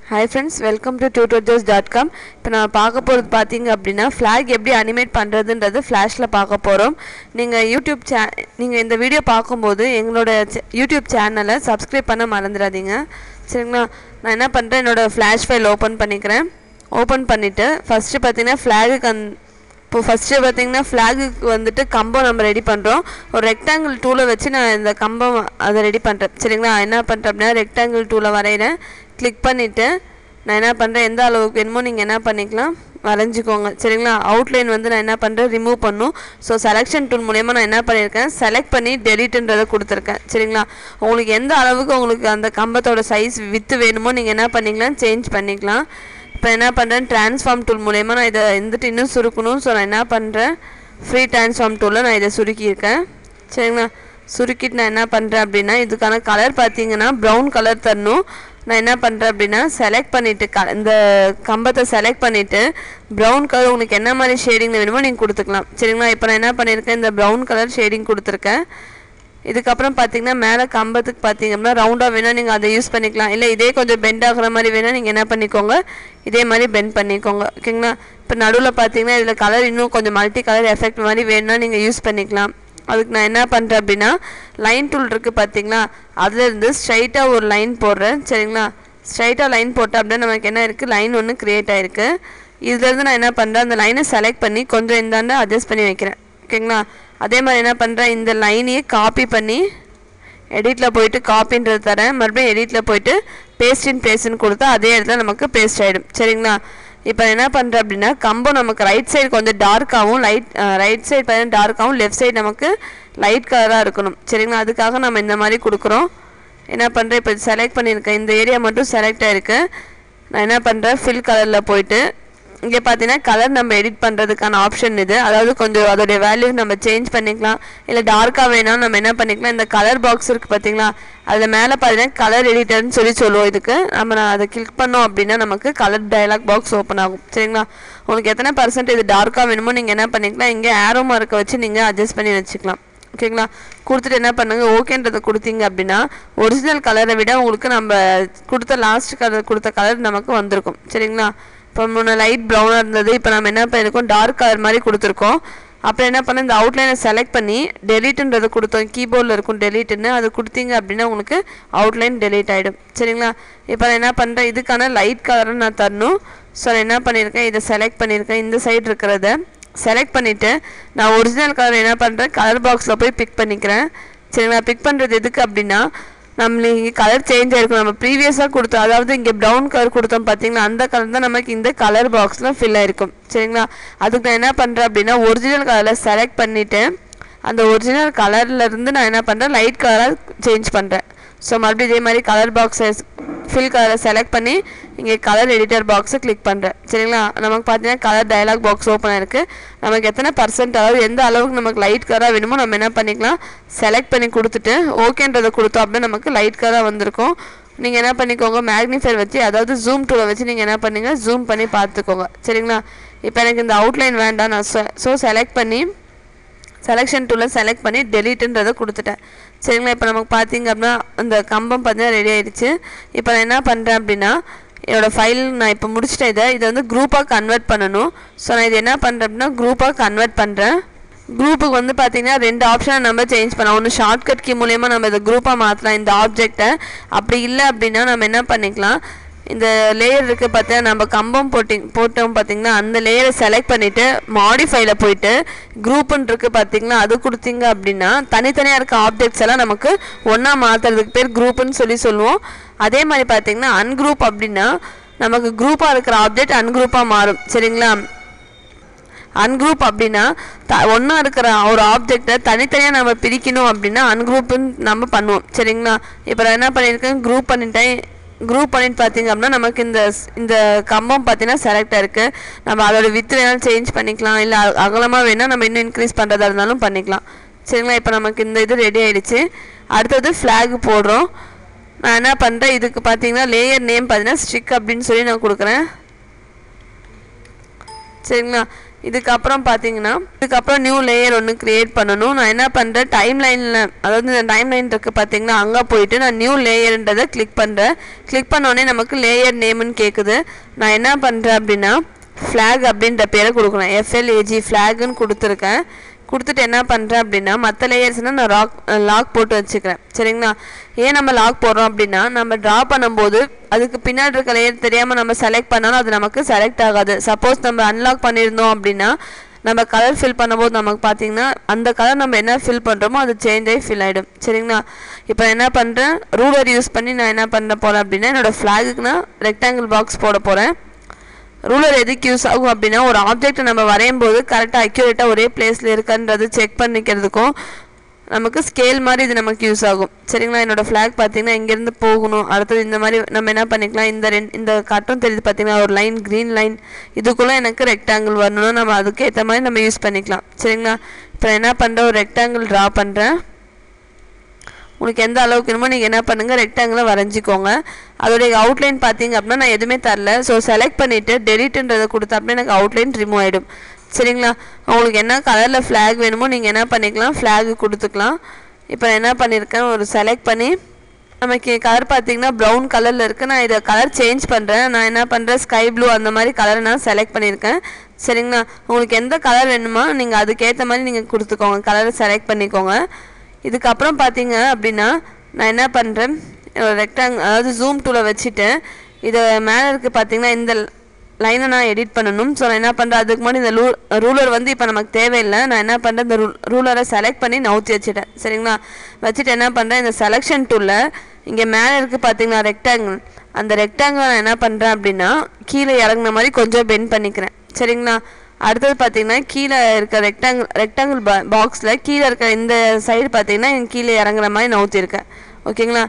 hi friends welcome to TutorJoes dot com இப்போ நான் பார்க்க போகிறது பார்த்தீங்க அப்படின்னா ஃப்ளாக் எப்படி அனிமேட் பண்ணுறதுன்றது ஃப்ளாஷில் பார்க்க போகிறோம் நீங்கள் யூடியூப் சே நீங்கள் இந்த வீடியோ பார்க்கும்போது எங்களோட சே- யூடியூப் சேனலை சப்ஸ்கிரைப் பண்ண மறந்துடாதீங்க சரிங்களா நான் என்ன பண்ணுறேன் என்னோடய ஃப்ளாஷ் ஃபைல் ஓப்பன் பண்ணிக்கிறேன் ஓப்பன் பண்ணிவிட்டு ஃபஸ்ட்டு பார்த்தீங்கன்னா ஃப்ளாகுக்கு அந் இப்போ ஃபஸ்ட்டு பார்த்தீங்கன்னா ஃப்ளாகுக்கு வந்துட்டு கம்பம் நம்ம ரெடி பண்ணுறோம் ஒரு ரெக்டாங்கிள் டூலை வச்சு நான் இந்த கம்பம் அதை ரெடி பண்ணுறேன் சரிங்களா என்ன பண்ணுறேன் அப்படின்னா ரெக்டாங்கிள் டூலை வரைகிறேன் கிளிக் பண்ணிவிட்டு நான் என்ன பண்ணுறேன் எந்த அளவுக்கு வேணுமோ நீங்கள் என்ன பண்ணிக்கலாம் வரைஞ்சிக்கோங்க சரிங்களா அவுட்லைன் வந்து நான் என்ன பண்ணுறேன் ரிமூவ் பண்ணும் ஸோ செலெக்ஷன் டூல் மூலயமா நான் என்ன பண்ணியிருக்கேன் செலக்ட் பண்ணி டெலிட்டுன்றதை கொடுத்துருக்கேன் சரிங்களா உங்களுக்கு எந்த அளவுக்கு உங்களுக்கு அந்த கம்பத்தோட சைஸ் வித்து வேணுமோ நீங்கள் என்ன பண்ணிக்கலாம் சேஞ்ச் பண்ணிக்கலாம் இப்போ என்ன பண்ணுறேன் ட்ரான்ஸ்ஃபார்ம் டூல் மூலயமா நான் இதை வந்துட்டு இன்னும் சுருக்கணும் ஸோ நான் என்ன பண்ணுறேன் ஃப்ரீ ட்ரான்ஸ்ஃபார்ம் டூலில் நான் இதை சுருக்கியிருக்கேன் சரிங்களா சுருக்கிட்டு நான் என்ன பண்ணுறேன் அப்படின்னா இதுக்கான கலர் பார்த்தீங்கன்னா ப்ரௌன் கலர் தரணும் நான் என்ன பண்ணுறேன் அப்படின்னா செலக்ட் பண்ணிவிட்டு க இந்த கம்பத்தை செலக்ட் பண்ணிவிட்டு ப்ரௌன் கலர் உங்களுக்கு என்ன மாதிரி ஷேடிங்கில் வேணுமோ நீங்கள் கொடுத்துக்கலாம் சரிங்களா இப்போ நான் என்ன பண்ணியிருக்கேன் இந்த ப்ரௌன் கலர் ஷேடிங் கொடுத்துருக்கேன் இதுக்கப்புறம் பார்த்தீங்கன்னா மேலே கம்பத்துக்கு பார்த்தீங்க அப்படின்னா ரவுண்டாக வேணால் நீங்கள் அதை யூஸ் பண்ணிக்கலாம் இல்லை இதே கொஞ்சம் பெண்ட் ஆகுற மாதிரி வேணால் நீங்கள் என்ன பண்ணிக்கோங்க இதே மாதிரி பெண்ட் பண்ணிக்கோங்க ஓகேங்களா இப்போ நடுவில் பார்த்தீங்கன்னா இதில் கலர் இன்னும் கொஞ்சம் மல்டி கலர் எஃபெக்ட் மாதிரி வேணும்னா நீங்கள் யூஸ் பண்ணிக்கலாம் அதுக்கு நான் என்ன பண்ணுறேன் அப்படின்னா லைன் டூல் இருக்குது பார்த்தீங்களா அதுலேருந்து ஸ்ட்ரைட்டாக ஒரு லைன் போடுறேன் சரிங்களா ஸ்ட்ரைட்டாக லைன் போட்டால் அப்படின்னா நமக்கு என்ன இருக்குது லைன் ஒன்று க்ரியேட் ஆயிருக்கு இதுலேருந்து நான் என்ன பண்ணுறேன் அந்த லைனை செலக்ட் பண்ணி கொஞ்சம் இந்தாண்ட அட்ஜஸ்ட் பண்ணி வைக்கிறேன் ஓகேங்களா அதே மாதிரி என்ன பண்ணுறேன் இந்த லைனையே காப்பி பண்ணி எடிட்டில் போயிட்டு காப்பின்றது தரேன் மறுபடியும் எடிட்டில் போயிட்டு பேஸ்ட் இன் பேஸ்ட்னு கொடுத்தா அதே இடத்துல நமக்கு பேஸ்ட் ஆகிடும் சரிங்களா இப்போ என்ன பண்ணுறேன் அப்படின்னா கம்பம் நமக்கு ரைட் சைடு கொஞ்சம் டார்க்காகவும் லைட் ரைட் சைடு பார்த்தீங்கன்னா டார்க்காகவும் லெஃப்ட் சைடு நமக்கு லைட் கலராக இருக்கணும் சரிங்களா அதுக்காக நம்ம இந்த மாதிரி கொடுக்குறோம் என்ன பண்ணுறேன் இப்போ செலக்ட் பண்ணியிருக்கேன் இந்த ஏரியா மட்டும் செலக்ட் ஆயிருக்கு நான் என்ன பண்ணுறேன் ஃபில் கலரில் போயிட்டு இங்கே பார்த்தீங்கன்னா கலர் நம்ம எடிட் பண்ணுறதுக்கான ஆப்ஷன் இது அதாவது கொஞ்சம் அதோடைய வேல்யூ நம்ம சேஞ்ச் பண்ணிக்கலாம் இல்லை டார்க்காக வேணாலும் நம்ம என்ன பண்ணிக்கலாம் இந்த கலர் பாக்ஸ் இருக்குது பார்த்தீங்களா அதில் மேலே பார்த்தீங்கன்னா கலர் எடிட்டர்னு சொல்லி சொல்லுவோம் இதுக்கு நம்ம நான் அதை கிளிக் பண்ணோம் அப்படின்னா நமக்கு கலர் டயலாக் பாக்ஸ் ஓப்பன் ஆகும் சரிங்களா உங்களுக்கு எத்தனை பர்சன்ட் இது டார்க்காக வேணுமோ நீங்கள் என்ன பண்ணிக்கலாம் இங்கே ஆரோ மார்க்கை வச்சு நீங்கள் அட்ஜஸ்ட் பண்ணி வச்சுக்கலாம் ஓகேங்களா கொடுத்துட்டு என்ன பண்ணுங்க ஓகேன்றதை கொடுத்தீங்க அப்படின்னா ஒரிஜினல் கலரை விட உங்களுக்கு நம்ம கொடுத்த லாஸ்ட் கலர் கொடுத்த கலர் நமக்கு வந்திருக்கும் சரிங்களா இப்போ முன்ன லைட் ப்ரௌனாக இருந்தது இப்போ நம்ம என்ன பண்ணியிருக்கோம் டார்க் கலர் மாதிரி கொடுத்துருக்கோம் அப்புறம் என்ன பண்ண இந்த அவுட்லைனை செலக்ட் பண்ணி டெலீட்டுன்றதை கொடுத்தோம் கீபோர்டில் இருக்கும் டெலீட்டுன்னு அது கொடுத்தீங்க அப்படின்னா உங்களுக்கு அவுட்லைன் டெலீட் ஆகிடும் சரிங்களா இப்போ நான் என்ன பண்ணுறேன் இதுக்கான லைட் கலரை நான் தரணும் ஸோ நான் என்ன பண்ணியிருக்கேன் இதை செலக்ட் பண்ணியிருக்கேன் இந்த சைடு இருக்கிறத செலக்ட் பண்ணிவிட்டு நான் ஒரிஜினல் கலர் என்ன பண்ணுறேன் கலர் பாக்ஸில் போய் பிக் பண்ணிக்கிறேன் சரிங்களா பிக் பண்ணுறது எதுக்கு அப்படின்னா நம்மளுக்கு இங்கே கலர் சேஞ்ச் ஆயிருக்கும் நம்ம ப்ரீவியஸாக கொடுத்தோம் அதாவது இங்கே ப்ரௌன் கலர் கொடுத்தோம் பார்த்தீங்களா அந்த கலர் தான் நமக்கு இந்த கலர் பாக்ஸில் ஃபில் ஆயிருக்கும் சரிங்களா அதுக்கு நான் என்ன பண்ணுறேன் அப்படின்னா ஒரிஜினல் கலரில் செலக்ட் பண்ணிவிட்டு அந்த ஒரிஜினல் கலர்லேருந்து நான் என்ன பண்ணுறேன் லைட் கலராக சேஞ்ச் பண்ணுறேன் ஸோ மறுபடியும் இதே மாதிரி கலர் பாக்ஸை ஃபில் கலரை செலக்ட் பண்ணி இங்கே கலர் எடிட்டர் பாக்ஸை கிளிக் பண்ணுறேன் சரிங்களா நமக்கு பார்த்தீங்கன்னா கலர் டயலாக் பாக்ஸ் ஓப்பன் ஆயிருக்கு நமக்கு எத்தனை பர்சன்ட் அதாவது எந்த அளவுக்கு நமக்கு லைட் கலராக வேணுமோ நம்ம என்ன பண்ணிக்கலாம் செலக்ட் பண்ணி கொடுத்துட்டு ஓகேன்றதை கொடுத்தோம் அப்படின்னா நமக்கு லைட் கலராக வந்திருக்கும் நீங்கள் என்ன பண்ணிக்கோங்க மேக்னிஃபையர் வச்சு அதாவது ஜூம் டூலை வச்சு நீங்கள் என்ன பண்ணுங்க ஜூம் பண்ணி பார்த்துக்கோங்க சரிங்களா இப்போ எனக்கு இந்த அவுட்லைன் வேண்டாம் நான் ஸோ செலக்ட் பண்ணி செலெக்ஷன் டூலில் செலக்ட் பண்ணி டெலீட்டுன்றதை கொடுத்துட்டேன் சரிங்களா இப்போ நமக்கு பார்த்தீங்க அப்படின்னா அந்த கம்பம் பார்த்தீங்கன்னா ரெடி ஆயிடுச்சு இப்போ நான் என்ன பண்ணுறேன் அப்படின்னா என்னோடய ஃபைல் நான் இப்போ முடிச்சிட்டேன் இதை இதை வந்து குரூப்பாக கன்வெர்ட் பண்ணணும் ஸோ நான் இது என்ன பண்ணுறேன் அப்படின்னா குரூப்பாக கன்வெர்ட் பண்ணுறேன் குரூப்புக்கு வந்து பார்த்தீங்கன்னா ரெண்டு ஆப்ஷனை நம்ம சேஞ்ச் பண்ணலாம் ஒன்று ஷார்ட்கட் கீ மூலயமா நம்ம இதை குரூப்பாக மாற்றலாம் இந்த ஆப்ஜெக்டை அப்படி இல்லை அப்படின்னா நம்ம என்ன பண்ணிக்கலாம் இந்த லேயர் இருக்குது பார்த்தா நம்ம கம்பம் போட்டி போட்டோம் பார்த்தீங்கன்னா அந்த லேயரை செலக்ட் பண்ணிவிட்டு மாடிஃபைல போயிட்டு குரூப்புன்னு இருக்குது பார்த்தீங்களா அது கொடுத்தீங்க அப்படின்னா தனித்தனியாக இருக்க ஆப்ஜெக்ட்ஸ் எல்லாம் நமக்கு ஒன்றா மாற்றுறதுக்கு பேர் குரூப்புன்னு சொல்லி சொல்லுவோம் அதே மாதிரி பார்த்தீங்கன்னா அன்குரூப் அப்படின்னா நமக்கு குரூப்பாக இருக்கிற ஆப்ஜெக்ட் அன்குரூப்பாக மாறும் சரிங்களா அன்குரூப் அப்படின்னா த ஒன்றா இருக்கிற ஒரு ஆப்ஜெக்டை தனித்தனியாக நம்ம பிரிக்கணும் அப்படின்னா அன்குரூப்புன்னு நம்ம பண்ணுவோம் சரிங்களா இப்போ நான் என்ன பண்ணியிருக்கேன் குரூப் பண்ணிட்டேன் குரூப் பண்ணிட்டு பார்த்தீங்க அப்படின்னா நமக்கு இந்த ஸ்- இந்த கம்பம் பார்த்தீங்கன்னா செலக்ட் ஆயிருக்கு நம்ம அதோட வித்து வேணாலும் சேஞ்ச் பண்ணிக்கலாம் இல்லை அகலமாக வேணால் நம்ம இன்னும் இன்க்ரீஸ் பண்ணுறதா இருந்தாலும் பண்ணிக்கலாம் சரிங்களா இப்போ நமக்கு இந்த இது ரெடி ஆயிடுச்சு அடுத்தது ஃப்ளாக் போடுறோம் நான் என்ன பண்ணுறேன் இதுக்கு பார்த்தீங்கன்னா லேயர் நேம் பார்த்தீங்கன்னா ஸ்ட்ரிக் அப்படின்னு சொல்லி நான் கொடுக்குறேன் சரிங்களா இதுக்கப்புறம் பார்த்தீங்கன்னா இதுக்கப்புறம் நியூ லேயர் ஒன்று க்ரியேட் பண்ணணும் நான் என்ன பண்ணுறேன் டைம் லைனில் அதாவது இந்த டைம் லைன் இருக்குது பார்த்தீங்கன்னா அங்கே போயிட்டு நான் நியூ லேயர்ன்றதை கிளிக் பண்ணுறேன் கிளிக் உடனே நமக்கு லேயர் நேம்னு கேட்குது நான் என்ன பண்ணுறேன் அப்படின்னா ஃப்ளாக் அப்படின்ற பேரை கொடுக்குறேன் எஃப்எல்ஏஜி ஃப்ளாகுன்னு கொடுத்துருக்கேன் கொடுத்துட்டு என்ன பண்ணுறேன் அப்படின்னா மற்ற லேயர்ஸ்னால் நான் லாக் லாக் போட்டு வச்சுக்கிறேன் சரிங்களா ஏன் நம்ம லாக் போடுறோம் அப்படின்னா நம்ம ட்ரா பண்ணும்போது அதுக்கு பின்னாடி இருக்க லேயர் தெரியாமல் நம்ம செலக்ட் பண்ணாலும் அது நமக்கு செலக்ட் ஆகாது சப்போஸ் நம்ம அன்லாக் பண்ணியிருந்தோம் அப்படின்னா நம்ம கலர் ஃபில் பண்ணும்போது நமக்கு பார்த்தீங்கன்னா அந்த கலர் நம்ம என்ன ஃபில் பண்ணுறோமோ அது சேஞ்ச் ஆகி ஃபில் ஆகிடும் சரிங்களா இப்போ என்ன பண்ணுறேன் ரூலர் யூஸ் பண்ணி நான் என்ன பண்ண போகிறேன் அப்படின்னா என்னோடய ஃப்ளாகுக்கு நான் ரெக்டாங்கிள் பாக்ஸ் போட போகிறேன் ரூலர் எதுக்கு யூஸ் ஆகும் அப்படின்னா ஒரு ஆப்ஜெக்ட்டை நம்ம வரையும் போது கரெக்டாக அக்யூரேட்டாக ஒரே பிளேஸில் இருக்கான்றது செக் பண்ணிக்கிறதுக்கும் நமக்கு ஸ்கேல் மாதிரி இது நமக்கு யூஸ் ஆகும் சரிங்களா என்னோட ஃப்ளாக் பார்த்தீங்கன்னா இங்கேருந்து போகணும் அடுத்தது இந்த மாதிரி நம்ம என்ன பண்ணிக்கலாம் இந்த ரெண்டு இந்த கட்டம் தெரியுது பார்த்தீங்கன்னா ஒரு லைன் க்ரீன் லைன் இதுக்குள்ளே எனக்கு ரெக்டாங்கிள் வரணும் நம்ம அதுக்கு ஏற்ற மாதிரி நம்ம யூஸ் பண்ணிக்கலாம் சரிங்களா இப்போ என்ன பண்ணுறேன் ஒரு ரெக்டாங்கிள் ட்ரா பண்ணுறேன் உங்களுக்கு எந்த அளவுக்கு வேணுமோ நீங்கள் என்ன பண்ணுங்கள் ரெக்டாங்கிளை வரைஞ்சிக்கோங்க அதோடைய அவுட்லைன் பார்த்தீங்க அப்படின்னா நான் எதுவுமே தரல ஸோ செலக்ட் பண்ணிவிட்டு டெலிட்டுன்றதை கொடுத்தா அப்படின்னா எனக்கு அவுட்லைன் ரிமூவ் ஆகிடும் சரிங்களா உங்களுக்கு என்ன கலரில் ஃப்ளாக் வேணுமோ நீங்கள் என்ன பண்ணிக்கலாம் ஃப்ளாக் கொடுத்துக்கலாம் இப்போ நான் என்ன பண்ணியிருக்கேன் ஒரு செலக்ட் பண்ணி நமக்கு கலர் பார்த்தீங்கன்னா ப்ரௌன் கலரில் இருக்குது நான் இதை கலர் சேஞ்ச் பண்ணுறேன் நான் என்ன பண்ணுறேன் ஸ்கை ப்ளூ அந்த மாதிரி கலரை நான் செலக்ட் பண்ணியிருக்கேன் சரிங்களா உங்களுக்கு எந்த கலர் வேணுமோ நீங்கள் அதுக்கேற்ற மாதிரி நீங்கள் கொடுத்துக்கோங்க கலரை செலக்ட் பண்ணிக்கோங்க இதுக்கப்புறம் பார்த்தீங்க அப்படின்னா நான் என்ன பண்ணுறேன் ரெக்டாங் அதாவது ஜூம் டூலை வச்சுட்டு இதை மேலே இருக்குது பார்த்தீங்கன்னா இந்த லைனை நான் எடிட் பண்ணணும் ஸோ நான் என்ன பண்ணுறேன் அதுக்கு முன்னாடி இந்த ரூ ரூலர் வந்து இப்போ நமக்கு தேவையில்லை நான் என்ன பண்ணுறேன் இந்த ரூ ரூலரை செலக்ட் பண்ணி நவுத்தி வச்சுட்டேன் சரிங்களா வச்சுட்டு என்ன பண்ணுறேன் இந்த செலெக்ஷன் டூலில் இங்கே மேலே இருக்குது பார்த்தீங்களா ரெக்டாங்கிள் அந்த ரெக்டாங்கிள் நான் என்ன பண்ணுறேன் அப்படின்னா கீழே இறங்குன மாதிரி கொஞ்சம் பெண்ட் பண்ணிக்கிறேன் சரிங்களா அடுத்தது பார்த்தீங்கன்னா கீழே இருக்க ரெக்டாங்கிள் ரெக்டாங்கிள் பா பாக்ஸில் கீழே இருக்க இந்த சைடு பார்த்தீங்கன்னா கீழே இறங்குற மாதிரி நவுத்திருக்கேன் ஓகேங்களா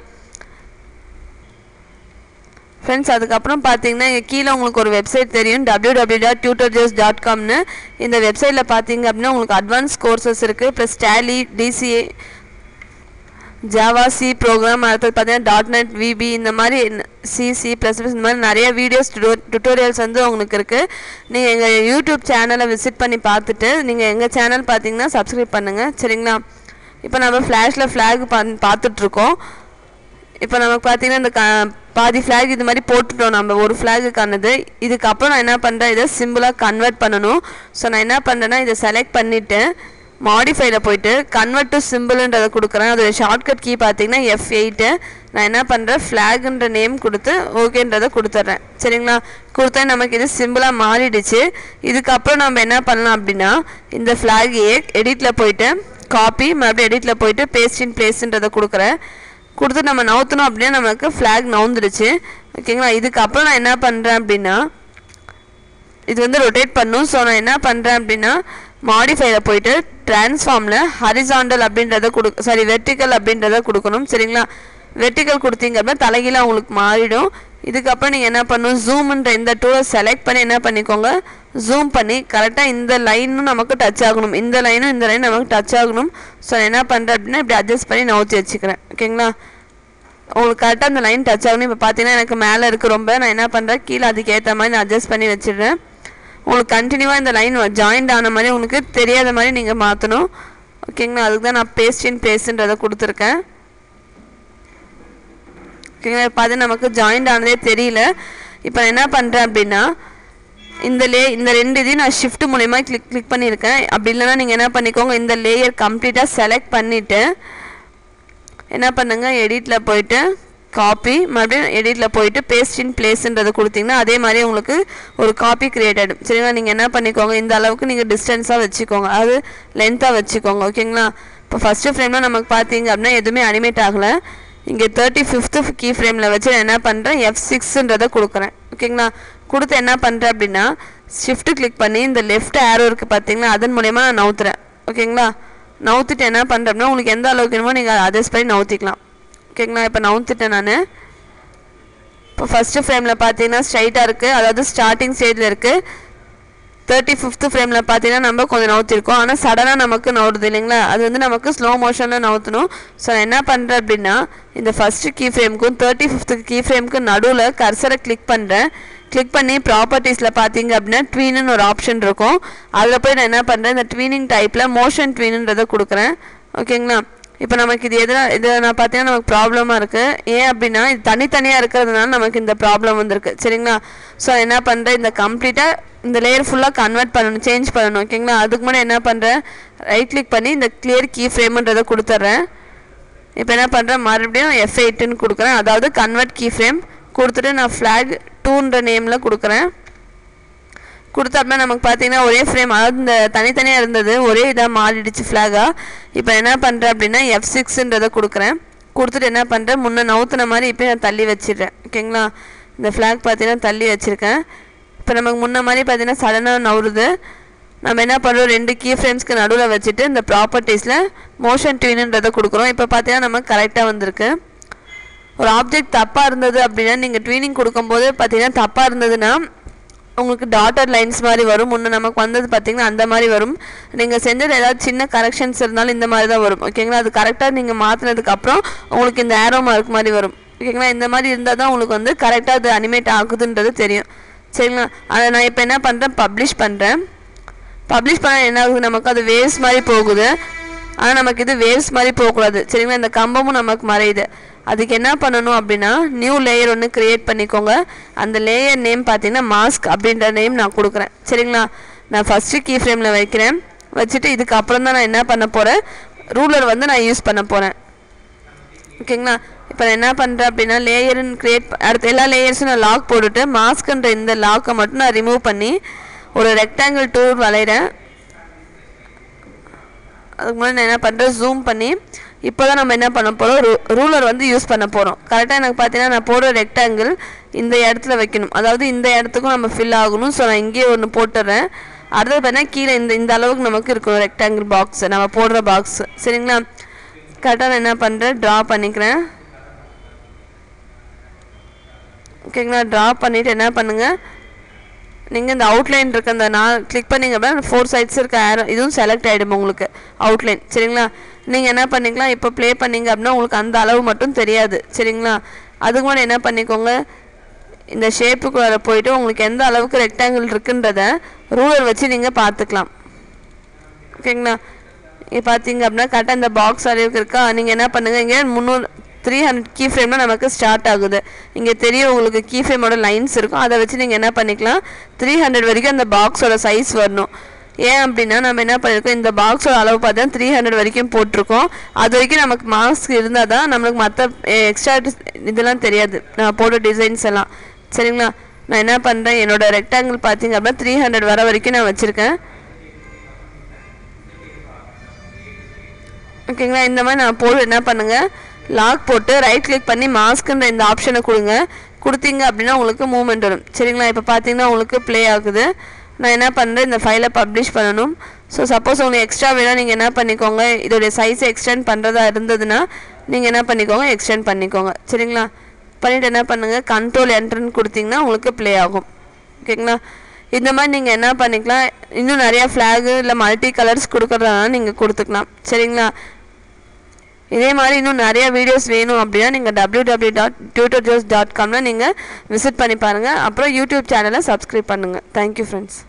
ஃப்ரெண்ட்ஸ் அதுக்கப்புறம் பார்த்தீங்கன்னா இங்கே கீழே உங்களுக்கு ஒரு வெப்சைட் தெரியும் W W dot TutorJoes dot காம்னு இந்த வெப்சைட்டில் பார்த்தீங்க அப்படின்னா உங்களுக்கு அட்வான்ஸ் கோர்சஸ் இருக்குது plus Tally DCA Java C program அடுத்தது பார்த்தீங்கன்னா டாட் நெட் விபி இந்த மாதிரி சி சி ப்ளஸ் ப்ளஸ் இந்த மாதிரி நிறைய வீடியோஸ் டுட்டோரியல்ஸ் வந்து உங்களுக்கு இருக்குது நீங்கள் எங்கள் யூடியூப் சேனலை விசிட் பண்ணி பார்த்துட்டு நீங்கள் எங்கள் சேனல் பார்த்தீங்கன்னா சப்ஸ்கிரைப் பண்ணுங்கள் சரிங்களா இப்போ நம்ம ஃப்ளாஷில் ஃப்ளாக் பா பார்த்துட்ருக்கோம் இப்போ நமக்கு பார்த்தீங்கன்னா இந்த க பாதி ஃப்ளாக் இது மாதிரி போட்டுட்டோம் நம்ம ஒரு ஃப்ளாகுக்கானது இதுக்கப்புறம் நான் என்ன பண்ணுறேன் இதை சிம்பிளாக கன்வெர்ட் பண்ணணும் ஸோ நான் என்ன பண்ணுறேன்னா இதை செலக்ட் பண்ணிவிட்டு மாடிஃபைல போயிட்டு கன்வெர்ட் டு சிம்பிள்ன்றதை கொடுக்குறேன் அதோட ஷார்ட்கட் கீ பார்த்தீங்கன்னா எஃப் எயிட்டு நான் என்ன பண்ணுறேன் ஃப்ளாகுன்ற நேம் கொடுத்து ஓகேன்றதை கொடுத்துட்றேன் சரிங்களா கொடுத்தா நமக்கு இது சிம்பிளாக மாறிடுச்சு இதுக்கப்புறம் நம்ம என்ன பண்ணலாம் அப்படின்னா இந்த ஃப்ளாகையே எடிட்டில் போயிட்டு காப்பி மறுபடியும் எடிட்டில் போயிட்டு பேஸ்ட் இன் பிளேஸ்ன்றதை கொடுக்குறேன் கொடுத்து நம்ம நவுத்தணும் அப்படின்னா நமக்கு ஃப்ளாக் நவுந்துருச்சு ஓகேங்களா இதுக்கப்புறம் நான் என்ன பண்ணுறேன் அப்படின்னா இது வந்து ரொட்டேட் பண்ணும் ஸோ நான் என்ன பண்ணுறேன் அப்படின்னா மாடிஃபைல போயிட்டு ட்ரான்ஸ்ஃபார்மில் ஹரிசாண்டல் அப்படின்றத கொடு சாரி வெர்டிக்கல் அப்படின்றத கொடுக்கணும் சரிங்களா வெர்டிக்கல் கொடுத்தீங்க அப்படின்னா தலைகீழ உங்களுக்கு மாறிடும் இதுக்கப்புறம் நீங்கள் என்ன பண்ணணும் ஜூம்ன்ற இந்த டூலை செலக்ட் பண்ணி என்ன பண்ணிக்கோங்க ஜூம் பண்ணி கரெக்டாக இந்த லைனும் நமக்கு டச் ஆகணும் இந்த லைனும் இந்த லைன் நமக்கு டச் ஆகணும் ஸோ நான் என்ன பண்ணுறேன் அப்படின்னா இப்படி அட்ஜஸ்ட் பண்ணி நவுத்தி வச்சுக்கிறேன் ஓகேங்களா உங்களுக்கு கரெக்டாக அந்த லைன் டச் ஆகணும் இப்போ பார்த்தீங்கன்னா எனக்கு மேலே இருக்குது ரொம்ப நான் என்ன பண்ணுறேன் கீழே அதுக்கு ஏற்ற மாதிரி நான் அட்ஜஸ்ட் பண்ணி வச்சிடுறேன் உங்களுக்கு கண்டினியூவாக இந்த லைன் ஜாயிண்ட் ஆன மாதிரி உங்களுக்கு தெரியாத மாதிரி நீங்கள் மாற்றணும் ஓகேங்களா அதுக்கு தான் நான் பேஸ்ட் இன் பேஸ்ன்றதை கொடுத்துருக்கேன் ஓகேங்களா இப்போ அது நமக்கு ஜாயிண்ட் ஆனதே தெரியல இப்போ நான் என்ன பண்ணுறேன் அப்படின்னா இந்த லே இந்த ரெண்டு இதையும் நான் ஷிஃப்ட் மூலயமா கிளிக் கிளிக் பண்ணியிருக்கேன் அப்படி இல்லைன்னா நீங்கள் என்ன பண்ணிக்கோங்க இந்த லேயர் கம்ப்ளீட்டாக செலக்ட் பண்ணிவிட்டு என்ன பண்ணுங்கள் எடிட்டில் போயிட்டு காப்பி மறுபடியும் எடிட்டில் போயிட்டு பேஸ்ட் இன் பிளேஸ்ன்றதை கொடுத்தீங்கன்னா அதே மாதிரி உங்களுக்கு ஒரு காப்பி கிரியேட் ஆகிடும் சரிங்களா நீங்கள் என்ன பண்ணிக்கோங்க இந்த அளவுக்கு நீங்கள் டிஸ்டன்ஸாக வச்சுக்கோங்க அது லென்த்தாக வச்சுக்கோங்க ஓகேங்களா இப்போ ஃபஸ்ட்டு ஃப்ரேமில் நமக்கு பார்த்தீங்க அப்படின்னா எதுவுமே அனிமேட் ஆகலை இங்கே தேர்ட்டி ஃபிஃப்த்து கீ ஃப்ரேமில் வச்சு நான் என்ன பண்ணுறேன் எஃப் சிக்ஸுன்றதை கொடுக்குறேன் ஓகேங்களா கொடுத்து என்ன பண்ணுறேன் அப்படின்னா ஷிஃப்ட்டு கிளிக் பண்ணி இந்த லெஃப்ட் ஆரோ இருக்குது பார்த்தீங்களா அதன் மூலயமா நான் நவுத்துறேன் ஓகேங்களா நவுத்திட்டு என்ன பண்ணுறேன் அப்படின்னா உங்களுக்கு எந்த அளவுக்கு வேணுமோ நீங்கள் அட்ஜஸ்ட் பண்ணி நவுத்திக்கலாம் ஓகேங்களா இப்போ நவுத்துட்டேன் நான் இப்போ ஃபஸ்ட்டு ஃப்ரேமில் பார்த்தீங்கன்னா ஸ்ட்ரைட்டாக இருக்குது அதாவது ஸ்டார்டிங் ஸ்டேஜில் இருக்குது தேர்ட்டி ஃபிஃப்த்து ஃப்ரேமில் பார்த்தீங்கன்னா நம்ம கொஞ்சம் நவுத்திருக்கோம் ஆனால் சடனாக நமக்கு நவுறுது இல்லைங்களா அது வந்து நமக்கு ஸ்லோ மோஷனில் நவுத்தணும் ஸோ நான் என்ன பண்ணுறேன் அப்படின்னா இந்த ஃபஸ்ட்டு கீ ஃப்ரேமுக்கும் தேர்ட்டி ஃபிஃப்த்து கீ ஃப்ரேமுக்கு நடுவில் கர்சரை கிளிக் பண்ணுறேன் கிளிக் பண்ணி ப்ராப்பர்ட்டிஸில் பார்த்தீங்க அப்படின்னா ட்வீனுன்னு ஒரு ஆப்ஷன் இருக்கும் அதில் போய் நான் என்ன பண்ணுறேன் இந்த ட்வீனிங் டைப்பில் மோஷன் ட்வீனுன்றதை கொடுக்குறேன் ஓகேங்களா இப்போ நமக்கு இது எதிராக இது நான் பார்த்தீங்கன்னா நமக்கு ப்ராப்ளமாக இருக்குது ஏன் அப்படின்னா இது தனித்தனியாக இருக்கிறதுனால நமக்கு இந்த ப்ராப்ளம் வந்திருக்கு சரிங்களா ஸோ என்ன பண்ணுறேன் இந்த கம்ப்ளீட்டாக இந்த லேயர் ஃபுல்லாக கன்வெர்ட் பண்ணணும் சேஞ்ச் பண்ணணும் ஓகேங்களா அதுக்கு முன்னாடி என்ன பண்ணுறேன் ரைட் கிளிக் பண்ணி இந்த கிளியர் கீ ஃப்ரேம்ன்றதை கொடுத்துட்றேன் இப்போ என்ன பண்ணுறேன் மறுபடியும் எஃப் எயிட்டுன்னு கொடுக்குறேன் அதாவது கன்வெர்ட் கீ ஃப்ரேம் கொடுத்துட்டு நான் ஃப்ளாக் டூன்ற நேமில் கொடுக்குறேன் கொடுத்த அப்படின்னா நமக்கு பார்த்தீங்கன்னா ஒரே ஃப்ரேம் அதாவது இந்த தனித்தனியாக இருந்தது ஒரே இதாக மாறிடுச்சு ஃப்ளாகாக இப்போ என்ன பண்ணுறேன் அப்படின்னா எஃப் சிக்ஸுன்றதை கொடுக்குறேன் கொடுத்துட்டு என்ன பண்ணுறேன் முன்னே நவுத்துன மாதிரி இப்போ நான் தள்ளி வச்சிடுறேன் ஓகேங்களா இந்த ஃப்ளாக் பார்த்தீங்கன்னா தள்ளி வச்சுருக்கேன் இப்போ நமக்கு முன்ன மாதிரி பார்த்தீங்கன்னா சடனாக நவுறுது நம்ம என்ன பண்ணுறோம் ரெண்டு கீ ஃப்ரேம்ஸ்க்கு நடுவில் வச்சுட்டு இந்த ப்ராப்பர்ட்டிஸில் மோஷன் ட்யூனுன்றதை கொடுக்குறோம் இப்போ பார்த்தீங்கன்னா நமக்கு கரெக்டாக வந்திருக்கு ஒரு ஆப்ஜெக்ட் தப்பாக இருந்தது அப்படின்னா நீங்கள் ட்வீனிங் கொடுக்கும்போது பார்த்தீங்கன்னா தப்பாக இருந்ததுன்னா உங்களுக்கு டாட்டர் லைன்ஸ் மாதிரி வரும் முன்னே நமக்கு வந்தது பார்த்தீங்கன்னா அந்த மாதிரி வரும் நீங்கள் செஞ்சது ஏதாவது சின்ன கரெக்ஷன்ஸ் இருந்தாலும் இந்த மாதிரி தான் வரும் ஓகேங்களா அது கரெக்டாக நீங்கள் மாற்றினதுக்கப்புறம் உங்களுக்கு இந்த ஏரோ மார்க் மாதிரி வரும் ஓகேங்களா இந்த மாதிரி இருந்தால் தான் உங்களுக்கு வந்து கரெக்டாக அது அனிமேட் ஆகுதுன்றது தெரியும் சரிங்களா அதை நான் இப்போ என்ன பண்ணுறேன் பப்ளிஷ் பண்ணுறேன் பப்ளிஷ் பண்ண என்ன ஆகுது நமக்கு அது வேவ்ஸ் மாதிரி போகுது ஆனால் நமக்கு இது வேவ்ஸ் மாதிரி போகக்கூடாது சரிங்களா இந்த கம்பமும் நமக்கு மறையுது அதுக்கு என்ன பண்ணணும் அப்படின்னா நியூ லேயர் ஒன்று க்ரியேட் பண்ணிக்கோங்க அந்த லேயர் நேம் பார்த்தீங்கன்னா மாஸ்க் அப்படின்ற நேம் நான் கொடுக்குறேன் சரிங்களா நான் ஃபஸ்ட்டு கீ ஃப்ரேமில் வைக்கிறேன் வச்சுட்டு இதுக்கு அப்புறம் தான் நான் என்ன பண்ண போகிறேன் ரூலர் வந்து நான் யூஸ் பண்ண போகிறேன் ஓகேங்களா இப்போ நான் என்ன பண்ணுறேன் அப்படின்னா லேயர்னு க்ரியேட் அடுத்த எல்லா லேயர்ஸும் நான் லாக் போட்டுட்டு மாஸ்க்ன்ற இந்த லாக்கை மட்டும் நான் ரிமூவ் பண்ணி ஒரு ரெக்டாங்கிள் டூர் வளைகிறேன் அதுக்கு முன்னாடி நான் என்ன பண்ணுறேன் ஜூம் பண்ணி இப்போ தான் நம்ம என்ன பண்ண போகிறோம் ரூ ரூலர் வந்து யூஸ் பண்ண போகிறோம் கரெக்டாக எனக்கு பார்த்தீங்கன்னா நான் போடுற ரெக்டாங்கிள் இந்த இடத்துல வைக்கணும் அதாவது இந்த இடத்துக்கும் நம்ம ஃபில் ஆகணும் ஸோ நான் இங்கேயே ஒன்று போட்டுடுறேன் அடுத்தது பார்த்தீங்கன்னா கீழே இந்த இந்த அளவுக்கு நமக்கு இருக்கணும் ரெக்டாங்கிள் பாக்ஸ் நம்ம போடுற பாக்ஸ் சரிங்களா கரெக்டாக நான் என்ன பண்ணுறேன் ட்ரா பண்ணிக்கிறேன் ஓகேங்களா ட்ரா பண்ணிவிட்டு என்ன பண்ணுங்கள் நீங்கள் இந்த அவுட்லைன் இருக்க அந்த நான் கிளிக் பண்ணிங்க அப்படின்னா ஃபோர் சைட்ஸ் இருக்க ஏரோ இதுவும் செலக்ட் ஆகிடும் உங்களுக்கு அவுட்லைன் சரிங்களா நீங்கள் என்ன பண்ணிக்கலாம் இப்போ ப்ளே பண்ணீங்க அப்படின்னா உங்களுக்கு அந்த அளவு மட்டும் தெரியாது சரிங்களா அதுக்கு முன்னாடி என்ன பண்ணிக்கோங்க இந்த ஷேப்புக்குள்ளே போயிட்டு உங்களுக்கு எந்த அளவுக்கு ரெக்டாங்கிள் இருக்குன்றத ரூலர் வச்சு நீங்கள் பார்த்துக்கலாம் ஓகேங்களா இங்கே பார்த்தீங்க அப்படின்னா கரெக்டாக இந்த பாக்ஸ் அளவுக்கு இருக்கா நீங்கள் என்ன பண்ணுங்கள் இங்கே முந்நூறு த்ரீ ஹண்ட்ரட் கீ ஃப்ரேம்னா நமக்கு ஸ்டார்ட் ஆகுது இங்கே தெரியும் உங்களுக்கு கீ ஃப்ரேமோட லைன்ஸ் இருக்கும் அதை வச்சு நீங்கள் என்ன பண்ணிக்கலாம் த்ரீ ஹண்ட்ரட் வரைக்கும் அந்த பாக்ஸோட சைஸ் வரணும் ஏன் அப்படின்னா நம்ம என்ன பண்ணியிருக்கோம் இந்த பாக்ஸோட அளவு பார்த்தா த்ரீ ஹண்ட்ரட் வரைக்கும் போட்டிருக்கோம் அது வரைக்கும் நமக்கு மாஸ்க் இருந்தால் தான் நம்மளுக்கு மற்ற எக்ஸ்ட்ரா இதெல்லாம் தெரியாது நான் போட்ட டிசைன்ஸ் எல்லாம் சரிங்களா நான் என்ன பண்ணுறேன் என்னோட ரெக்டாங்கிள் பார்த்தீங்க அப்படின்னா த்ரீ ஹண்ட்ரட் வர வரைக்கும் நான் வச்சுருக்கேன் ஓகேங்களா இந்த மாதிரி நான் போட்டு என்ன பண்ணுங்கள் லாக் போட்டு ரைட் கிளிக் பண்ணி மாஸ்க்குன்ற இந்த ஆப்ஷனை கொடுங்க கொடுத்தீங்க அப்படின்னா உங்களுக்கு மூவ்மெண்ட் வரும் சரிங்களா இப்போ பார்த்தீங்கன்னா உங்களுக்கு ப்ளே ஆகுது நான் என்ன பண்ணுறேன் இந்த ஃபைலை பப்ளிஷ் பண்ணணும் ஸோ சப்போஸ் உங்களுக்கு எக்ஸ்ட்ரா வேணால் நீங்கள் என்ன பண்ணிக்கோங்க இதோடைய சைஸை எக்ஸ்டெண்ட் பண்ணுறதா இருந்ததுன்னா நீங்கள் என்ன பண்ணிக்கோங்க எக்ஸ்டெண்ட் பண்ணிக்கோங்க சரிங்களா பண்ணிவிட்டு என்ன பண்ணுங்கள் கண்ட்ரோல் என்ட்ரன் கொடுத்தீங்கன்னா உங்களுக்கு ப்ளே ஆகும் ஓகேங்களா இந்த மாதிரி நீங்கள் என்ன பண்ணிக்கலாம் இன்னும் நிறையா ஃப்ளாகு இல்லை மல்டி கலர்ஸ் கொடுக்குறதுனால நீங்கள் கொடுத்துக்கலாம் சரிங்களா இதே மாதிரி இன்னும் நிறைய வீடியோஸ் வேணும் அப்படின்னா நீங்கள் W W dot TutorJoes dot காமில் நீங்கள் விசிட் பண்ணி பாருங்கள் அப்புறம் யூடியூப் சேனலை சப்ஸ்கிரைப் பண்ணுங்கள் தேங்க்யூ ஃப்ரெண்ட்ஸ்